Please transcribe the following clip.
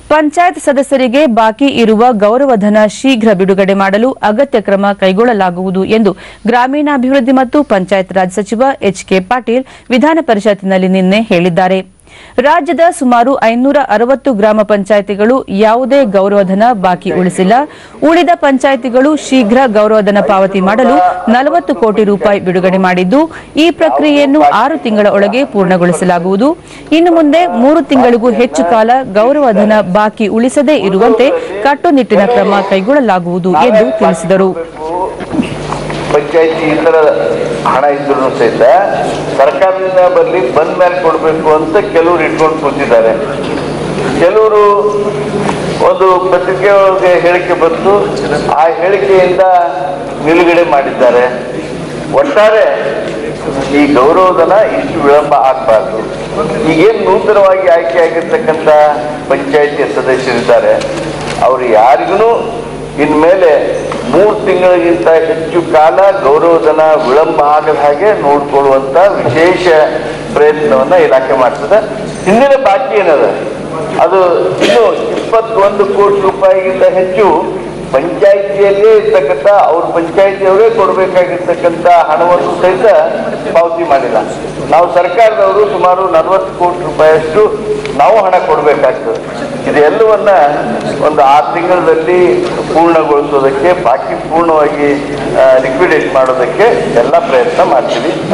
ಪಂಚಾಯತ್ ಸದಸ್ಯರಿಗೆ ಬಾಕಿ ಇರುವ ಗೌರವಧನ ಶೀಘ್ರ ಬಿಡುಗಡೆ ಮಾಡಲು ಅಗತ್ಯ ಕ್ರಮ ಕೈಗೊಳ್ಳಲಾಗುವುದು ಎಂದು ಗ್ರಾಮೀಣಾಭಿವೃದ್ಧಿ ಮತ್ತು ಪಂಚಾಯತ್ ರಾಜ್ ಸಚಿವ ಎಚ್ ಕೆ ಪಾಟೀಲ್ ವಿಧಾನ ಪರಿಷತ್ತಿನಲ್ಲಿ ನಿನ್ನೆ ಹೇಳಿದ್ದಾರೆ ರಾಜ್ಯದ ಸುಮಾರು ಐನೂರ ಅರವತ್ತು ಗ್ರಾಮ ಪಂಚಾಯಿತಿಗಳು ಯಾವುದೇ ಗೌರವಧನ ಬಾಕಿ ಉಳಿಸಿಲ್ಲ ಉಳಿದ ಪಂಚಾಯಿತಿಗಳು ಶೀಘ್ರ ಗೌರವಧನ ಪಾವತಿ ಮಾಡಲು ನಲವತ್ತು ಕೋಟಿ ರೂಪಾಯಿ ಬಿಡುಗಡೆ ಮಾಡಿದ್ದು ಈ ಪ್ರಕ್ರಿಯೆಯನ್ನು ಆರು ತಿಂಗಳ ಒಳಗೆ ಪೂರ್ಣಗೊಳಿಸಲಾಗುವುದು ಇನ್ನು ಮುಂದೆ ಮೂರು ತಿಂಗಳಿಗೂ ಹೆಚ್ಚು ಕಾಲ ಗೌರವಧನ ಬಾಕಿ ಉಳಿಸದೇ ಇರುವಂತೆ ಕಟ್ಟುನಿಟ್ಟಿನ ಕ್ರಮ ಕೈಗೊಳ್ಳಲಾಗುವುದು ಎಂದು ತಿಳಿಸಿದರು ಪಂಚಾಯತಿ ಇತರ ಹಣ ಇದ್ರೂ ಸಹಿತ ಸರ್ಕಾರದಿಂದ ಬರಲಿ ಬಂದ ಮೇಲೆ ಕೊಡಬೇಕು ಅಂತ ಕೆಲವರು ಇಟ್ಕೊಂಡು ಕೂತಿದ್ದಾರೆ ಕೆಲವರು ಒಂದು ಪತ್ರಿಕೆ ಒಳಗೆ ಹೇಳಿಕೆ ಬಂತು ಆ ಹೇಳಿಕೆಯಿಂದ ನಿಲುಗಡೆ ಮಾಡಿದ್ದಾರೆ ಒಟ್ಟಾರೆ ಈ ಗೌರವಧನ ಇಷ್ಟು ವಿಳಂಬ ಆಗಬಾರ್ದು ಈಗೇನು ನೂತನವಾಗಿ ಆಯ್ಕೆಯಾಗಿರ್ತಕ್ಕಂಥ ಪಂಚಾಯತಿ ಸದಸ್ಯರಿದ್ದಾರೆ ಅವರು ಯಾರಿಗೂ ಇನ್ಮೇಲೆ ಮೂರು ತಿಂಗಳಿಗಿಂತ ಹೆಚ್ಚು ಕಾಲ ಗೌರವಧನ ವಿಳಂಬ ಆಗದ ಹಾಗೆ ನೋಡ್ಕೊಳ್ಳುವಂತ ವಿಶೇಷ ಪ್ರಯತ್ನವನ್ನ ಇಲಾಖೆ ಮಾಡ್ತದೆ ಹಿಂದಿನ ಬಾಕಿ ಏನದ ಅದು ಇನ್ನು ಇಪ್ಪತ್ತೊಂದು ಕೋಟಿ ರೂಪಾಯಿಗಿಂತ ಹೆಚ್ಚು ಪಂಚಾಯಿತಿಯಲ್ಲೇ ಇರ್ತಕ್ಕಂಥ ಅವ್ರ ಪಂಚಾಯಿತಿಯವರೇ ಕೊಡಬೇಕಾಗಿರ್ತಕ್ಕಂಥ ಹಣವನ್ನು ಸಹಿತ ಪಾವತಿ ಮಾಡಿಲ್ಲ ನಾವು ಸರ್ಕಾರದವರು ಸುಮಾರು ನಲವತ್ತು ಕೋಟಿ ರೂಪಾಯಿಯಷ್ಟು ನಾವು ಹಣ ಕೊಡಬೇಕಾಗ್ತದೆ ಇದೆಲ್ಲವನ್ನ ಒಂದು ಆರು ತಿಂಗಳಲ್ಲಿ ಪೂರ್ಣಗೊಳಿಸೋದಕ್ಕೆ ಬಾಕಿ ಪೂರ್ಣವಾಗಿ ಲಿಕ್ವಿಡೇಟ್ ಮಾಡೋದಕ್ಕೆ ಎಲ್ಲ ಪ್ರಯತ್ನ ಮಾಡ್ತೀವಿ